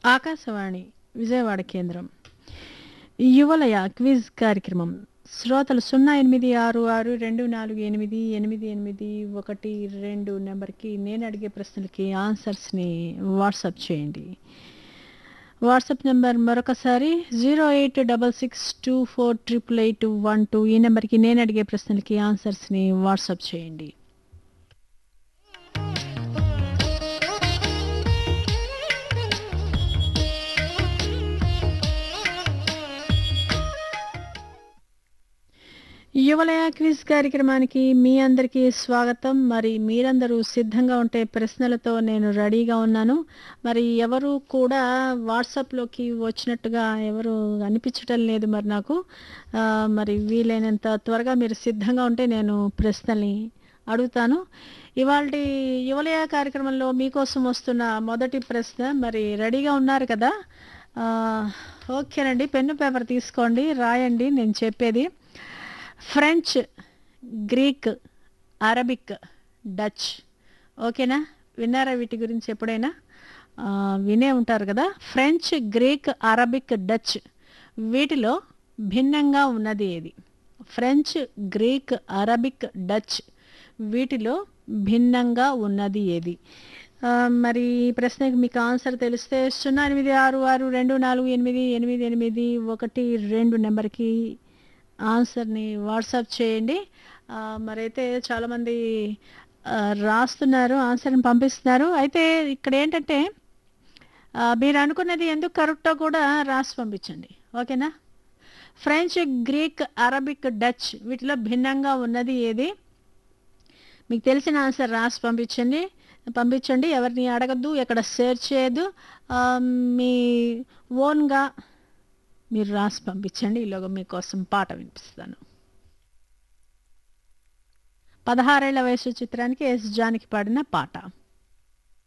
ఆకాశవాణి విజయవాడ కేంద్రం యువలయ క్విజ్ కార్యక్రమం శ్రోతలు సున్నా ఎనిమిది ఆరు ఆరు రెండు నాలుగు ఎనిమిది ఎనిమిది ఎనిమిది ఒకటి రెండు నెంబర్కి నేను అడిగే ప్రశ్నలకి ఆన్సర్స్ని వాట్సాప్ చేయండి వాట్సాప్ నెంబర్ మరొకసారి zero eight double six two four triple eight one two ఈ నెంబర్కి నేను అడిగే ప్రశ్నలకి ఆన్సర్స్ని వాట్సాప్ చేయండి యువలయ క్విజ్ కార్యక్రమానికి మీ అందరికీ స్వాగతం మరి మీరందరూ సిద్ధంగా ఉంటే ప్రశ్నలతో నేను రెడీగా ఉన్నాను మరి ఎవరు కూడా వాట్సాప్లోకి వచ్చినట్టుగా ఎవరు అనిపించటం లేదు మరి నాకు ఆ, మరి వీలైనంత త్వరగా మీరు సిద్ధంగా ఉంటే నేను ప్రశ్నల్ని అడుగుతాను ఇవాళ యువలయ కార్యక్రమంలో మీకోసం వస్తున్న మొదటి ప్రశ్న మరి రెడీగా ఉన్నారు కదా ఆ, ఓకేనండి పెన్ను పేపర్ తీసుకోండి రాయండి నేను చెప్పేది ఫ్రెంచ్ గ్రీక్ అరబిక్ డచ్ ఓకేనా విన్నారా వీటి గురించి ఎప్పుడైనా ఆ, వినే ఉంటారు కదా ఫ్రెంచ్ గ్రీక్ అరబిక్ డచ్ వీటిలో భిన్నంగా ఉన్నది ఏది ఫ్రెంచ్ గ్రీక్ అరబిక్ డచ్ వీటిలో భిన్నంగా ఉన్నది ఏది ఆ, మరి ఈ ప్రశ్నకి మీకు ఆన్సర్ తెలిస్తే సున్నా ఎనిమిది ఆరు ఆరు రెండు నాలుగు ఎనిమిది ఎనిమిది ఎనిమిది ఒకటి రెండు నెంబర్కి ఆన్సర్ని వాట్సాప్ చేయండి ఆ, మరైతే చాలామంది ఆ, రాస్తున్నారు ఆన్సర్ని పంపిస్తున్నారు అయితే ఇక్కడ ఏంటంటే ఆ, మీరు అనుకున్నది ఎందుకు కరెక్టో కూడా రాసి పంపించండి ఓకేనా ఫ్రెంచ్ గ్రీక్ అరబిక్ డచ్ వీటిలో భిన్నంగా ఉన్నది ఏది మీకు తెలిసిన ఆన్సర్ రాసి పంపించండి పంపించండి ఎవరిని అడగద్దు ఎక్కడ షేర్ చేయొద్దు ఆ, మీ ఓన్గా మీరు రాసి పంపించండి ఈలోగా మీకోసం పాట వినిపిస్తాను పదహారేళ్ల వయసు చిత్రానికి ఎస్ జానికి పాడిన పాట